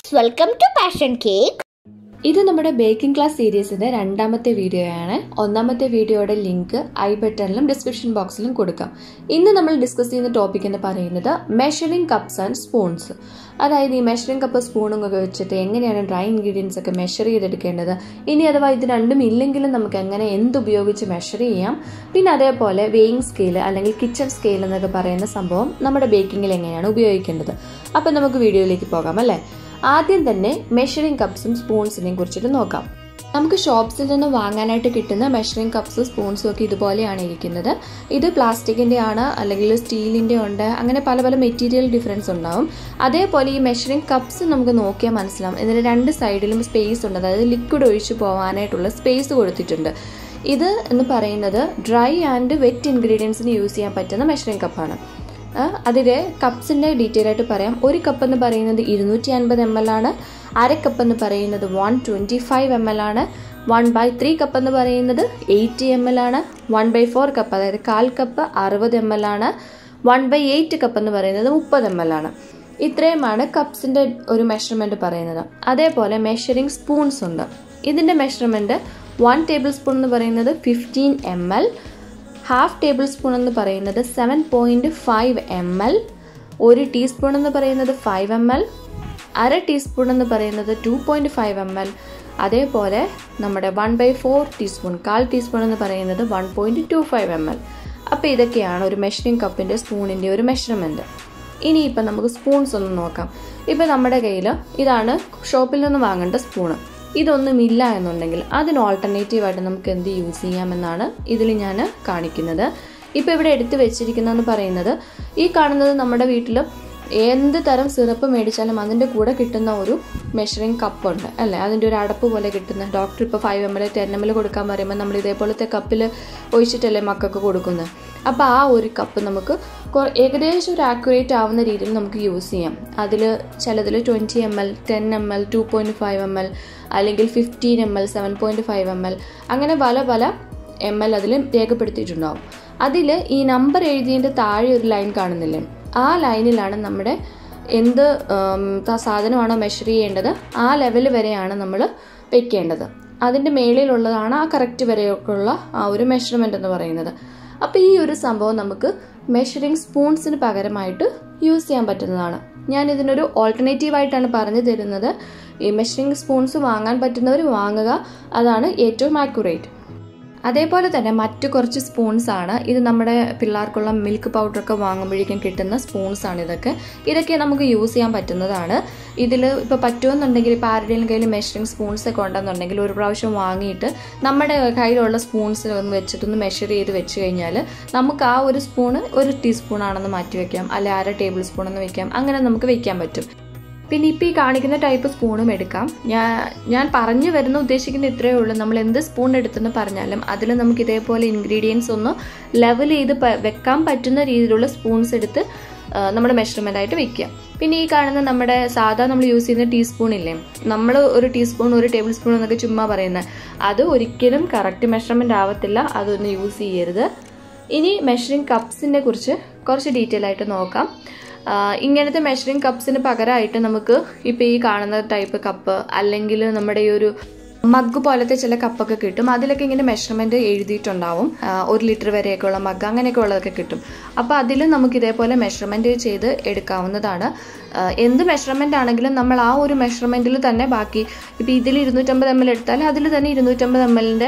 welcome to passion cake ഇത് നമ്മുടെ baking class സീരീസിന്റെ രണ്ടാമത്തെ വീഡിയോയാണ് ഒന്നാമത്തെ വീഡിയോയുടെ ലിങ്ക് ഐ ബട്ടണിലും ഡിസ്ക്രിപ്ഷൻ ബോക്സിലും കൊടുക്കാം ഇന്ന് നമ്മൾ ഡിസ്കസ് ചെയ്യുന്ന ടോപ്പിക് എന്ന് പറയുന്നത് മെഷറിംഗ് കപ്സ് ആൻഡ് സ്പൂൺസ് അതായത് ഈ മെഷറിംഗ് കപ്പ് സ്പൂണും ഒക്കെ വെച്ചിട്ട് എങ്ങനെയാണ് ഡ്രൈ ഇൻഗ്രീഡിയൻസ് ഒക്കെ മെഷർ ചെയ്തെടുക്കേണ്ടത് ഇനി അഥവാ ഇത് രണ്ടും ഇല്ലെങ്കിലും നമുക്ക് എങ്ങനെ എന്തുപയോഗിച്ച് മെഷർ ചെയ്യാം പിന്നെ അതേപോലെ വെയിങ് സ്കെയിൽ അല്ലെങ്കിൽ കിച്ചൺ സ്കെയിൽ എന്നൊക്കെ പറയുന്ന സംഭവം നമ്മുടെ ബേക്കിങ്ങിൽ എങ്ങനെയാണ് ഉപയോഗിക്കേണ്ടത് അപ്പം നമുക്ക് വീഡിയോയിലേക്ക് പോകാം അല്ലേ ആദ്യം തന്നെ മെഷറിംഗ് കപ്സും സ്പൂൺസിനെയും കുറിച്ചിട്ട് നോക്കാം നമുക്ക് ഷോപ്സിൽ നിന്ന് വാങ്ങാനായിട്ട് കിട്ടുന്ന മെഷറിംഗ് കപ്സ് സ്പൂൺസും ഒക്കെ ഇതുപോലെയാണ് ഇരിക്കുന്നത് ഇത് പ്ലാസ്റ്റിക്കിൻ്റെ ആണ് അല്ലെങ്കിൽ സ്റ്റീലിൻ്റെ ഉണ്ട് അങ്ങനെ പല പല മെറ്റീരിയൽ ഡിഫറൻസ് ഉണ്ടാവും അതേപോലെ ഈ മെഷറിംഗ് കപ്സ് നമുക്ക് നോക്കിയാൽ മനസ്സിലാവും ഇതിന് രണ്ട് സൈഡിലും സ്പേസ് ഉണ്ട് അതായത് ലിക്വിഡ് ഒഴിച്ചു പോകാനായിട്ടുള്ള സ്പേസ് കൊടുത്തിട്ടുണ്ട് ഇത് എന്ന് പറയുന്നത് ഡ്രൈ ആൻഡ് വെറ്റ് ഇൻഗ്രീഡിയൻസിന് യൂസ് ചെയ്യാൻ പറ്റുന്ന മെഷറിംഗ് കപ്പാണ് അതിൽ കപ്സിൻ്റെ ഡീറ്റെയിൽ ആയിട്ട് പറയാം ഒരു കപ്പ് എന്ന് പറയുന്നത് ഇരുന്നൂറ്റി അൻപത് എം എൽ ആണ് അര കപ്പ് എന്ന് പറയുന്നത് one twenty five M L ആണ് വൺ ബൈ ത്രീ കപ്പ് എന്ന് പറയുന്നത് എയ്റ്റി എം എൽ ആണ് വൺ ബൈ ഫോർ കപ്പ് അതായത് കാൽ കപ്പ് അറുപത് എം എൽ ആണ് വൺ ബൈ എയ്റ്റ് കപ്പ് എന്ന് പറയുന്നത് മുപ്പത് എം എൽ ആണ് ഇത്രയുമാണ് കപ്സിൻ്റെ ഒരു മെഷർമെൻറ്റ് പറയുന്നത് അതേപോലെ മെഷറിംഗ് സ്പൂൺസ് ഉണ്ട് ഇതിൻ്റെ മെഷർമെൻറ്റ് വൺ ടേബിൾ സ്പൂൺ എന്ന് പറയുന്നത് fifteen M L half tablespoon എന്ന് പറയുന്നത് seven point five M L ഒരു ടീസ്പൂൺ എന്ന് പറയുന്നത് ഫൈവ് എം എൽ അര ടീസ്പൂൺ എന്ന് പറയുന്നത് two point five M L അതേപോലെ നമ്മുടെ വൺ ബൈ ഫോർ ടീസ്പൂൺ കാൽ ടീസ്പൂൺ എന്ന് പറയുന്നത് one point two five M L അപ്പോൾ ഇതൊക്കെയാണ് ഒരു മെഷറിംഗ് കപ്പിൻ്റെ സ്പൂണിൻ്റെ ഒരു മെഷർമെൻറ്റ് ഇനിയിപ്പം നമുക്ക് സ്പൂൺസ് ഒന്ന് നോക്കാം ഇപ്പം നമ്മുടെ കയ്യിൽ ഇതാണ് ഷോപ്പിൽ നിന്ന് വാങ്ങേണ്ട സ്പൂണ് ഇതൊന്നും ഇല്ല എന്നുണ്ടെങ്കിൽ അതിന് ഓൾട്ടർനേറ്റീവായിട്ട് നമുക്ക് എന്ത് യൂസ് ചെയ്യാമെന്നാണ് ഇതിൽ ഞാൻ കാണിക്കുന്നത് ഇപ്പോൾ ഇവിടെ എടുത്തു വെച്ചിരിക്കുന്നതെന്ന് പറയുന്നത് ഈ കാണുന്നത് നമ്മുടെ വീട്ടിൽ എന്ത് തരം സിറപ്പ് മേടിച്ചാലും അതിൻ്റെ കൂടെ കിട്ടുന്ന ഒരു മെഷറിംഗ് കപ്പുണ്ട് അല്ലേ അതിൻ്റെ ഒരു അടപ്പ് പോലെ കിട്ടുന്ന ഡോക്ടർ ഇപ്പോൾ five M L ten M L കൊടുക്കാൻ പറയുമ്പോൾ നമ്മൾ ഇതേപോലത്തെ കപ്പിൽ ഒഴിച്ചിട്ടല്ലേ മക്കൾക്ക് കൊടുക്കുന്നത് അപ്പോൾ ആ ഒരു കപ്പ് നമുക്ക് ഏകദേശം ഒരു ആക്യുറേറ്റ് ആവുന്ന രീതിയിൽ നമുക്ക് യൂസ് ചെയ്യാം അതിൽ ചിലതിൽ twenty M L ten M L two point five M L അല്ലെങ്കിൽ fifteen M L seven point five M L അങ്ങനെ പല പല എം എൽ അതിൽ രേഖപ്പെടുത്തിയിട്ടുണ്ടാവും അതിൽ ഈ നമ്പർ എഴുതിയതിൻ്റെ താഴെ ഒരു ലൈൻ കാണുന്നില്ലേ ആ ലൈനിലാണ് നമ്മുടെ എന്ത് സാധനമാണോ മെഷർ ചെയ്യേണ്ടത് ആ ലെവൽ വരെയാണ് നമ്മൾ വെക്കേണ്ടത് അതിൻ്റെ മേളിലുള്ളതാണ് ആ കറക്റ്റ് വരെയൊക്കെയുള്ള ആ ഒരു മെഷർമെൻ്റ് എന്ന് പറയുന്നത് അപ്പോൾ ഈ ഒരു സംഭവം നമുക്ക് മെഷറിംഗ് സ്പൂൺസിന് പകരമായിട്ട് യൂസ് ചെയ്യാൻ പറ്റുന്നതാണ് ഞാൻ ഇതിനൊരു ഓൾട്ടർനേറ്റീവായിട്ടാണ് പറഞ്ഞു തരുന്നത് ഈ മെഷറിംഗ് സ്പൂൺസ് വാങ്ങാൻ പറ്റുന്നവർ വാങ്ങുക അതാണ് ഏറ്റവും ആക്യുറേറ്റ് അതേപോലെ തന്നെ മറ്റു കുറച്ച് സ്പൂൺസ് ആണ് ഇത് നമ്മുടെ പിള്ളേർക്കുള്ള മിൽക്ക് പൗഡറൊക്കെ വാങ്ങുമ്പോഴേക്കും കിട്ടുന്ന സ്പൂൺസ് ആണ് ഇതൊക്കെ ഇതൊക്കെ നമുക്ക് യൂസ് ചെയ്യാൻ പറ്റുന്നതാണ് ഇതിൽ ഇപ്പോൾ പറ്റുമെന്നുണ്ടെങ്കിൽ ഇപ്പോൾ ആരുടെയും കയ്യിൽ മെഷറിംഗ് സ്പൂൺസ് ഒക്കെ ഉണ്ടെന്നുണ്ടെങ്കിൽ ഒരു പ്രാവശ്യം വാങ്ങിയിട്ട് നമ്മുടെ കയ്യിലുള്ള സ്പൂൺസിൽ ഒന്ന് വെച്ചിട്ടൊന്ന് മെഷർ ചെയ്ത് വെച്ച് കഴിഞ്ഞാൽ നമുക്ക് ആ ഒരു സ്പൂണ് ഒരു ടീസ്പൂൺ ആണെന്ന് മാറ്റി വെക്കാം അല്ലെ അര ടേബിൾ സ്പൂൺ എന്ന് വെക്കാം അങ്ങനെ നമുക്ക് വെക്കാൻ പറ്റും പിന്നെ ഇപ്പോൾ ഈ കാണിക്കുന്ന ടൈപ്പ് സ്പൂണും എടുക്കാം ഞാൻ ഞാൻ പറഞ്ഞു വരുന്ന ഉദ്ദേശിക്കുന്ന ഇത്രയേ ഉള്ളൂ നമ്മൾ എന്ത് സ്പൂൺ എടുത്തെന്ന് പറഞ്ഞാലും അതിൽ നമുക്ക് ഇതേപോലെ ഇൻഗ്രീഡിയൻസ് ഒന്ന് ലെവൽ ചെയ്ത് വെക്കാൻ പറ്റുന്ന രീതിയിലുള്ള സ്പൂൺസ് എടുത്ത് നമ്മുടെ മെഷർമെൻ്റ് ആയിട്ട് വെക്കുക പിന്നെ ഈ കാണുന്ന നമ്മുടെ സാധാ നമ്മൾ യൂസ് ചെയ്യുന്ന ടീസ്പൂൺ ഇല്ലേ നമ്മൾ ഒരു ടീസ്പൂൺ ഒരു ടേബിൾ സ്പൂൺ എന്നൊക്കെ ചുമ്മാ പറയുന്നത് അത് ഒരിക്കലും കറക്റ്റ് മെഷർമെൻ്റ് ആവത്തില്ല അതൊന്ന് യൂസ് ചെയ്യരുത് ഇനി മെഷറിംഗ് കപ്സിനെ കുറിച്ച് കുറച്ച് ഡീറ്റെയിൽ ആയിട്ട് നോക്കാം ഇങ്ങനത്തെ മെഷറിംഗ് കപ്സിന് പകരമായിട്ട് നമുക്ക് ഇപ്പോൾ ഈ കാണുന്ന ടൈപ്പ് കപ്പ് അല്ലെങ്കിൽ നമ്മുടെ ഈ ഒരു മഗ് പോലത്തെ ചില കപ്പൊക്കെ കിട്ടും അതിലൊക്കെ ഇങ്ങനെ മെഷർമെൻറ്റ് എഴുതിയിട്ടുണ്ടാവും ഒരു ലിറ്റർ വരെയൊക്കെ ഉള്ള മഗ് അങ്ങനെയൊക്കെ ഉള്ളതൊക്കെ കിട്ടും അപ്പോൾ അതിൽ നമുക്ക് ഇതേപോലെ മെഷർമെൻറ്റ് ചെയ്ത് എടുക്കാവുന്നതാണ് എന്ത് മെഷർമെൻ്റ് ആണെങ്കിലും നമ്മൾ ആ ഒരു മെഷർമെൻറ്റിൽ തന്നെ ബാക്കി ഇപ്പോൾ ഇതിൽ ഇരുന്നൂറ്റമ്പത് എം എൽ എടുത്താൽ അതിൽ തന്നെ ഇരുന്നൂറ്റമ്പത് എം എല്ലിൻ്റെ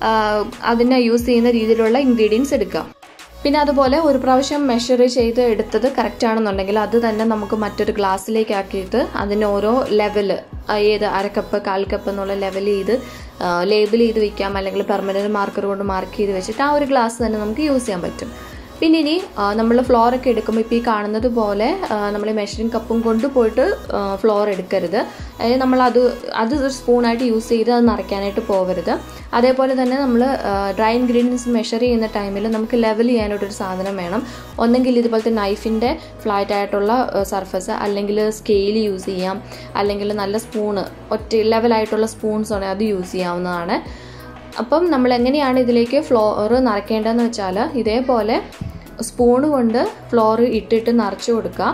അതിനെ യൂസ് ചെയ്യുന്ന രീതിയിലുള്ള ഇൻഗ്രീഡിയൻസ് എടുക്കാം പിന്നെ അതുപോലെ ഒരു പ്രാവശ്യം മെഷർ ചെയ്ത് എടുത്തത് കറക്റ്റ് ആണെന്നുണ്ടെങ്കിൽ അത് തന്നെ നമുക്ക് മറ്റൊരു ഗ്ലാസ്സിലേക്ക് ആക്കിയിട്ട് അതിന് ഓരോ ലെവല് ഏത് അരക്കപ്പ് കാൽ കപ്പ് എന്നുള്ള ലെവൽ ചെയ്ത് ലേബിൾ ചെയ്ത് വെക്കാം അല്ലെങ്കിൽ പെർമനൻറ്റ് മാർക്കർ കൊണ്ട് മാർക്ക് ചെയ്ത് വെച്ചിട്ട് ആ ഒരു ഗ്ലാസ് തന്നെ നമുക്ക് യൂസ് ചെയ്യാൻ പറ്റും പിന്നെ ഇനി നമ്മൾ ഫ്ലോറൊക്കെ എടുക്കുമ്പോൾ ഇപ്പോൾ ഈ കാണുന്നത് പോലെ നമ്മൾ മെഷറിംഗ് കപ്പും കൊണ്ട് പോയിട്ട് ഫ്ലോർ എടുക്കരുത് അതായത് നമ്മൾ അത് അത് ഒരു സ്പൂണായിട്ട് യൂസ് ചെയ്ത് അത് നിറയ്ക്കാനായിട്ട് പോകരുത് അതേപോലെ തന്നെ നമ്മൾ ഡ്രൈ ഇൻഗ്രീഡിയൻസ് മെഷർ ചെയ്യുന്ന ടൈമിൽ നമുക്ക് ലെവൽ ചെയ്യാനായിട്ടൊരു സാധനം വേണം ഒന്നെങ്കിൽ ഇതുപോലത്തെ നൈഫിൻ്റെ ഫ്ലാറ്റ് ആയിട്ടുള്ള സർഫസ് അല്ലെങ്കിൽ സ്കെയിൽ യൂസ് ചെയ്യാം അല്ലെങ്കിൽ നല്ല സ്പൂണ് ഒറ്റ ലെവലായിട്ടുള്ള സ്പൂൺസ് ആണ് അത് യൂസ് ചെയ്യാവുന്നതാണ് അപ്പം നമ്മൾ എങ്ങനെയാണ് ഇതിലേക്ക് ഫ്ലോർ നിറയ്ക്കേണ്ടതെന്ന് വെച്ചാൽ ഇതേപോലെ സ്പൂണ് കൊണ്ട് ഫ്ലോർ ഇട്ടിട്ട് നിറച്ച് കൊടുക്കുക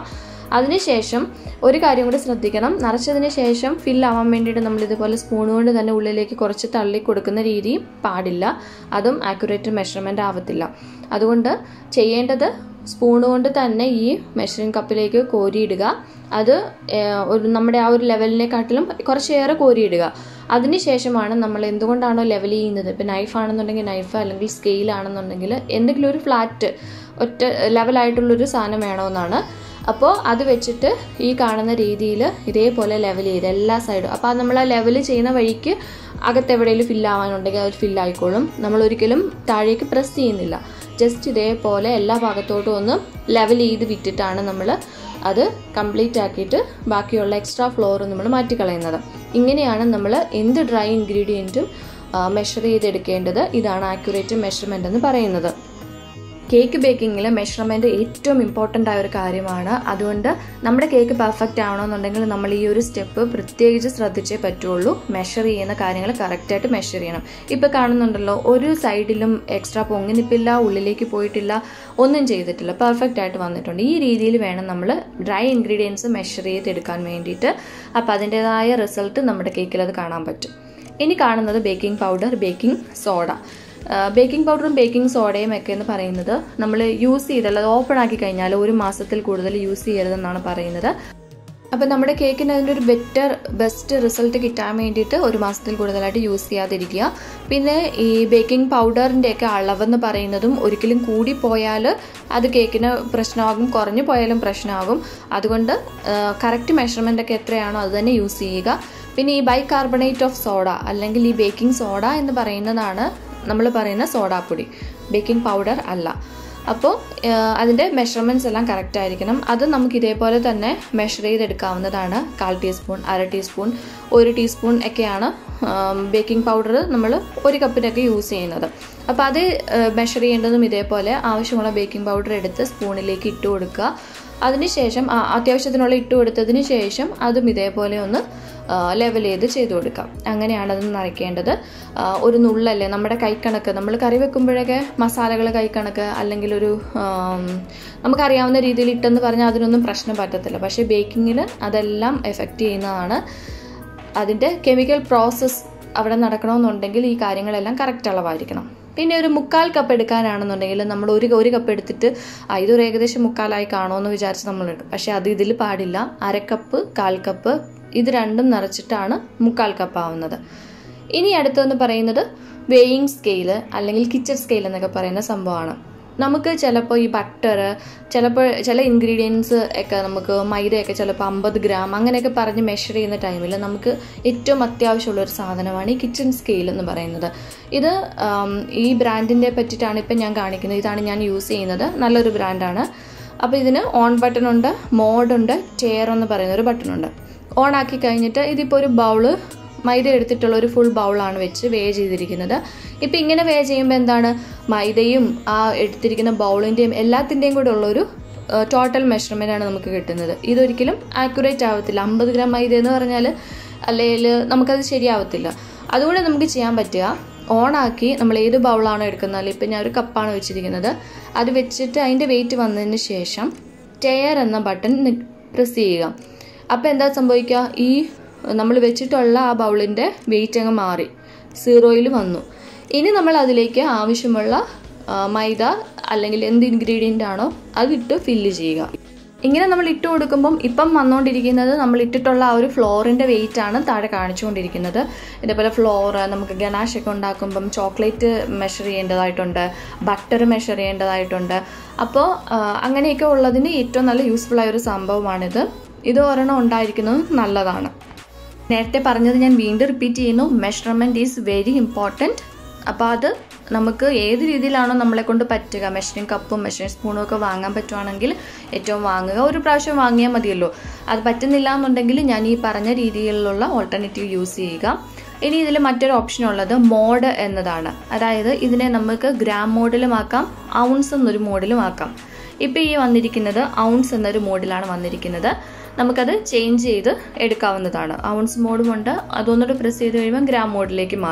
അതിനുശേഷം ഒരു കാര്യം കൂടി ശ്രദ്ധിക്കണം നിറച്ചതിന് ശേഷം ഫിൽ ആവാൻ വേണ്ടിയിട്ട് നമ്മൾ ഇതുപോലെ സ്പൂൺ കൊണ്ട് തന്നെ ഉള്ളിലേക്ക് കുറച്ച് തള്ളി കൊടുക്കുന്ന രീതി പാടില്ല അതും ആക്യുറേറ്റ് മെഷർമെൻ്റ് ആവത്തില്ല അതുകൊണ്ട് ചെയ്യേണ്ടത് സ്പൂൺ കൊണ്ട് തന്നെ ഈ മെഷറിംഗ് കപ്പിലേക്ക് കോരിയിടുക അത് ഏഹ്, ഒരു നമ്മുടെ ആ ഒരു ലെവലിനെക്കാട്ടിലും കുറച്ചേറെ കോരിയിടുക അതിനുശേഷമാണ് നമ്മൾ എന്തുകൊണ്ടാണോ ലെവൽ ചെയ്യുന്നത് ഇപ്പം നൈഫ് ആണെന്നുണ്ടെങ്കിൽ നൈഫ് അല്ലെങ്കിൽ സ്കെയിൽ ആണെന്നുണ്ടെങ്കിൽ എന്തെങ്കിലും ഒരു ഫ്ലാറ്റ് ഒറ്റ ലെവലായിട്ടുള്ളൊരു സാധനം വേണമെന്നാണ് അപ്പോൾ അത് വെച്ചിട്ട് ഈ കാണുന്ന രീതിയിൽ ഇതേപോലെ ലെവൽ ചെയ്ത് എല്ലാ സൈഡും അപ്പോൾ നമ്മൾ ആ ലെവൽ ചെയ്യുന്ന വഴിക്ക് അകത്ത് എവിടെയെങ്കിലും ഫില്ലാവാനുണ്ടെങ്കിൽ അത് ഫില്ലായിക്കോളും നമ്മൾ ഒരിക്കലും താഴേക്ക് പ്രസ് ചെയ്യുന്നില്ല ജസ്റ്റ് ഇതേപോലെ എല്ലാ ഭാഗത്തോട്ടും ഒന്ന് ലെവൽ ചെയ്ത് വിറ്റിട്ടാണ് നമ്മൾ അത് കംപ്ലീറ്റ് ആക്കിയിട്ട് ബാക്കിയുള്ള എക്സ്ട്രാ ഫ്ലോർ നമ്മൾ മാറ്റിക്കളയുന്നത് ഇങ്ങനെയാണ് നമ്മൾ എന്ത് ഡ്രൈ ഇൻഗ്രീഡിയൻറ്റും മെഷർ ചെയ്തെടുക്കേണ്ടത് ഇതാണ് ആക്യുറേറ്റ് മെഷർമെൻ്റ് എന്ന് പറയുന്നത് കേക്ക് ബേക്കിങ്ങിൽ മെഷർമെൻറ്റ് ഏറ്റവും ഇമ്പോർട്ടൻ്റ് ആയ ഒരു കാര്യമാണ് അതുകൊണ്ട് നമ്മുടെ കേക്ക് പെർഫെക്റ്റ് ആവണമെന്നുണ്ടെങ്കിൽ നമ്മൾ ഈ ഒരു സ്റ്റെപ്പ് പ്രത്യേകിച്ച് ശ്രദ്ധിച്ചേ പറ്റുള്ളൂ മെഷർ ചെയ്യുന്ന കാര്യങ്ങൾ കറക്റ്റായിട്ട് മെഷർ ചെയ്യണം ഇപ്പോൾ കാണുന്നുണ്ടല്ലോ ഒരു സൈഡിലും എക്സ്ട്രാ പൊങ്ങിനിപ്പില്ല ഉള്ളിലേക്ക് പോയിട്ടില്ല ഒന്നും ചെയ്തിട്ടില്ല പെർഫെക്റ്റ് ആയിട്ട് വന്നിട്ടുണ്ട് ഈ രീതിയിൽ വേണം നമ്മൾ ഡ്രൈ ഇൻഗ്രീഡിയൻസ് മെഷർ ചെയ്തെടുക്കാൻ വേണ്ടിയിട്ട് അപ്പോൾ അതിൻ്റെതായ റിസൾട്ട് നമ്മുടെ കേക്കിൽ അത് കാണാൻ പറ്റും ഇനി കാണുന്നത് baking powder baking soda baking പൗഡറും ബേക്കിംഗ് സോഡയും ഒക്കെ എന്ന് പറയുന്നത് നമ്മൾ യൂസ് ചെയ്തല്ല അത് ഓപ്പൺ ആക്കി കഴിഞ്ഞാൽ ഒരു മാസത്തിൽ കൂടുതൽ യൂസ് ചെയ്യരുതെന്നാണ് പറയുന്നത് അപ്പം നമ്മുടെ കേക്കിന് അതിൻ്റെ ഒരു ബെറ്റർ ബെസ്റ്റ് റിസൾട്ട് കിട്ടാൻ വേണ്ടിയിട്ട് ഒരു മാസത്തിൽ കൂടുതലായിട്ട് യൂസ് ചെയ്യാതിരിക്കുക പിന്നെ ഈ ബേക്കിംഗ് പൗഡറിൻ്റെയൊക്കെ അളവെന്ന് പറയുന്നതും ഒരിക്കലും കൂടി പോയാൽ അത് കേക്കിന് പ്രശ്നമാകും കുറഞ്ഞു പോയാലും പ്രശ്നമാകും അതുകൊണ്ട് കറക്റ്റ് മെഷർമെൻ്റ് ഒക്കെ എത്രയാണോ അത് തന്നെ യൂസ് ചെയ്യുക പിന്നെ ഈ ബൈകാർബണേറ്റ് ഓഫ് സോഡ അല്ലെങ്കിൽ ഈ ബേക്കിംഗ് സോഡ എന്ന് പറയുന്നതാണ് നമ്മൾ പറയുന്ന സോഡാപ്പൊടി ബേക്കിംഗ് പൗഡർ അല്ല അപ്പോൾ അതിൻ്റെ മെഷർമെൻറ്റ്സ് എല്ലാം കറക്റ്റ് ആയിരിക്കണം അത് നമുക്ക് ഇതേപോലെ തന്നെ മെഷർ ചെയ്തെടുക്കാവുന്നതാണ് കാൽ ടീസ്പൂൺ അര ടീസ്പൂൺ ഒരു ടീസ്പൂൺ ഒക്കെയാണ് ബേക്കിംഗ് പൗഡർ നമ്മൾ ഒരു കപ്പിനൊക്കെ യൂസ് ചെയ്യുന്നത് അപ്പോൾ അത് മെഷർ ചെയ്യേണ്ടതും ഇതേപോലെ ആവശ്യമുള്ള ബേക്കിംഗ് പൗഡർ എടുത്ത് സ്പൂണിലേക്ക് ഇട്ട് കൊടുക്കുക അതിനുശേഷം ആ, അത്യാവശ്യത്തിനുള്ള ഇട്ട് കൊടുത്തതിന് ശേഷം അതും ഇതേപോലെ ഒന്ന് ലെവൽ ചെയ്ത് ചെയ്ത് കൊടുക്കാം അങ്ങനെയാണ് അത് നിറയ്ക്കേണ്ടത് ആ, ഒരു നുള്ളല്ലേ നമ്മുടെ കൈക്കണക്ക് നമ്മൾ കറി വെക്കുമ്പോഴൊക്കെ മസാലകൾ കൈക്കണക്ക് അല്ലെങ്കിൽ ഒരു ആം, നമുക്കറിയാവുന്ന രീതിയിൽ ഇട്ടെന്ന് പറഞ്ഞാൽ അതിനൊന്നും പ്രശ്നം പറ്റത്തില്ല പക്ഷേ ബേക്കിങ്ങിൽ അതെല്ലാം എഫക്റ്റ് ചെയ്യുന്നതാണ് അതിൻ്റെ കെമിക്കൽ പ്രോസസ്സ് അവിടെ നടക്കണമെന്നുണ്ടെങ്കിൽ ഈ കാര്യങ്ങളെല്ലാം കറക്റ്റ് അളവായിരിക്കണം പിന്നെ ഒരു മുക്കാൽ കപ്പ് എടുക്കാനാണെന്നുണ്ടെങ്കിൽ നമ്മൾ ഒരു ഒരു കപ്പ് എടുത്തിട്ട് ആ ഇതൊരു ഏകദേശം മുക്കാലായി കാണുമെന്ന് വിചാരിച്ച് നമ്മൾ എടുക്കും പക്ഷേ അത് ഇതിൽ പാടില്ല അരക്കപ്പ് കാൽ കപ്പ് ഇത് രണ്ടും നിറച്ചിട്ടാണ് മുക്കാൽ കപ്പ് ആവുന്നത് ഇനി അടുത്തെന്ന് പറയുന്നത് വെയിങ് സ്കെയില് അല്ലെങ്കിൽ കിച്ചൺ സ്കെയിൽ എന്നൊക്കെ പറയുന്ന സംഭവമാണ് നമുക്ക് ചിലപ്പോൾ ഈ ബട്ടർ ചിലപ്പോൾ ചില ഇൻഗ്രീഡിയൻസ് ഒക്കെ നമുക്ക് മൈദയൊക്കെ ചിലപ്പോൾ അമ്പത് ഗ്രാം അങ്ങനെയൊക്കെ പറഞ്ഞ് മെഷർ ചെയ്യുന്ന ടൈമിൽ നമുക്ക് ഏറ്റവും അത്യാവശ്യമുള്ള ഒരു സാധനമാണ് ഈ കിച്ചൺ സ്കെയിൽ എന്ന് പറയുന്നത് ഇത് ആം, ഈ ബ്രാൻഡിൻ്റെ പറ്റിയിട്ടാണ് ഇപ്പം ഞാൻ കാണിക്കുന്നത് ഇതാണ് ഞാൻ യൂസ് ചെയ്യുന്നത് നല്ലൊരു ബ്രാൻഡാണ് അപ്പോൾ ഇതിന് ഓൺ ബട്ടൺ ഉണ്ട് മോഡുണ്ട് ചെയർ എന്ന് പറയുന്ന ഒരു ബട്ടൺ ഉണ്ട് ഓൺ ആക്കി കഴിഞ്ഞിട്ട് ഇതിപ്പോൾ ഒരു ബൗള് മൈദ എടുത്തിട്ടുള്ള ഒരു ഫുൾ ബൗളാണ് വെച്ച് വേ ചെയ്തിരിക്കുന്നത് ഇപ്പം ഇങ്ങനെ വേ ചെയ്യുമ്പോൾ എന്താണ് മൈദയും ആ എടുത്തിരിക്കുന്ന ബൗളിൻ്റെയും എല്ലാത്തിൻ്റെയും കൂടെ ഉള്ളൊരു ടോട്ടൽ മെഷർമെൻ്റ് ആണ് നമുക്ക് കിട്ടുന്നത് ഇതൊരിക്കലും ആക്യുറേറ്റ് ആവത്തില്ല അമ്പത് ഗ്രാം മൈദ എന്ന് പറഞ്ഞാൽ അല്ലെങ്കിൽ നമുക്കത് ശരിയാവത്തില്ല അതുകൊണ്ട് നമുക്ക് ചെയ്യാൻ പറ്റുക ഓണാക്കി നമ്മൾ ഏത് ബൗളാണോ എടുക്കുന്നത് ഇപ്പം ഞാൻ ഒരു കപ്പാണ് വെച്ചിരിക്കുന്നത് അത് വെച്ചിട്ട് അതിൻ്റെ വെയിറ്റ് വന്നതിന് ശേഷം ടയർ എന്ന ബട്ടൺ പ്രസ് ചെയ്യുക അപ്പോൾ എന്താ സംഭവിക്കുക ഈ നമ്മൾ വെച്ചിട്ടുള്ള ആ ബൗളിൻ്റെ വെയിറ്റ് അങ്ങ് മാറി സീറോയിൽ വന്നു ഇനി നമ്മൾ അതിലേക്ക് ആവശ്യമുള്ള ആ, മൈദ അല്ലെങ്കിൽ എന്ത് ഇൻഗ്രീഡിയൻ്റ് ആണോ അതിട്ട് ഫില്ല് ചെയ്യുക ഇങ്ങനെ നമ്മൾ ഇട്ട് കൊടുക്കുമ്പം ഇപ്പം വന്നുകൊണ്ടിരിക്കുന്നത് നമ്മൾ ഇട്ടിട്ടുള്ള ആ ഒരു ഫ്ലോറിൻ്റെ വെയിറ്റ് ആണ് താഴെ കാണിച്ചുകൊണ്ടിരിക്കുന്നത് ഇതേപോലെ ഫ്ലോർ നമുക്ക് ഗനാഷ് ഒക്കെ ഉണ്ടാക്കുമ്പം ചോക്ലേറ്റ് മെഷർ ചെയ്യേണ്ടതായിട്ടുണ്ട് ബട്ടർ മെഷർ ചെയ്യേണ്ടതായിട്ടുണ്ട് അപ്പോൾ ആ, അങ്ങനെയൊക്കെ ഉള്ളതിന് ഏറ്റവും നല്ല യൂസ്ഫുൾ ആയ ഒരു സംഭവമാണിത് ഇത് ഒരെണ്ണം ഉണ്ടായിരിക്കുന്നത് നല്ലതാണ് നേരത്തെ പറഞ്ഞത് ഞാൻ വീണ്ടും റിപ്പീറ്റ് ചെയ്യുന്നു മെഷർമെൻറ്റ് ഈസ് വെരി ഇമ്പോർട്ടൻറ്റ് അപ്പോൾ അത് നമുക്ക് ഏത് രീതിയിലാണോ നമ്മളെ കൊണ്ട് പറ്റുക മെഷറിംഗ് കപ്പും മെഷറിംഗ് സ്പൂണും ഒക്കെ വാങ്ങാൻ പറ്റുവാണെങ്കിൽ ഏറ്റവും വാങ്ങുക ഒരു പ്രാവശ്യം വാങ്ങിയാൽ മതിയല്ലോ അത് പറ്റുന്നില്ല എന്നുണ്ടെങ്കിൽ ഞാൻ ഈ പറഞ്ഞ രീതിയിലുള്ള ഓൾട്ടർനേറ്റീവ് യൂസ് ചെയ്യുക ഇനി ഇതിൽ മറ്റൊരു ഓപ്ഷൻ ഉള്ളത് മോഡ് എന്നതാണ് അതായത് ഇതിനെ നമുക്ക് ഗ്രാം മോഡിലും ആക്കാം ഔൺസ് എന്നൊരു മോഡിലും ആക്കാം ഇപ്പോൾ ഈ വന്നിരിക്കുന്നത് ഔൺസ് എന്നൊരു മോഡിലാണ് വന്നിരിക്കുന്നത് നമുക്കത് ചേഞ്ച് ചെയ്ത് എടുക്കാവുന്നതാണ് ഔൺസ് മോഡുമുണ്ട് അതൊന്നുകൂടെ പ്രസ് ചെയ്ത് കഴിയുമ്പോൾ ഗ്രാം മോഡിലേക്ക് മാറും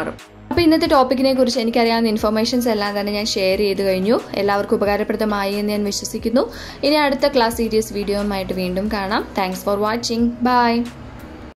അപ്പോൾ ഇന്നത്തെ ടോപ്പിക്കിനെ കുറിച്ച് എനിക്കറിയാവുന്ന ഇൻഫർമേഷൻസ് എല്ലാം തന്നെ ഞാൻ ഷെയർ ചെയ്ത് കഴിഞ്ഞു എല്ലാവർക്കും ഉപകാരപ്രദമായി എന്ന് ഞാൻ വിശ്വസിക്കുന്നു ഇനി അടുത്ത ക്ലാസ് സീരീസ് വീഡിയോയുമായിട്ട് വീണ്ടും കാണാം താങ്ക്സ് ഫോർ വാച്ചിങ് ബൈ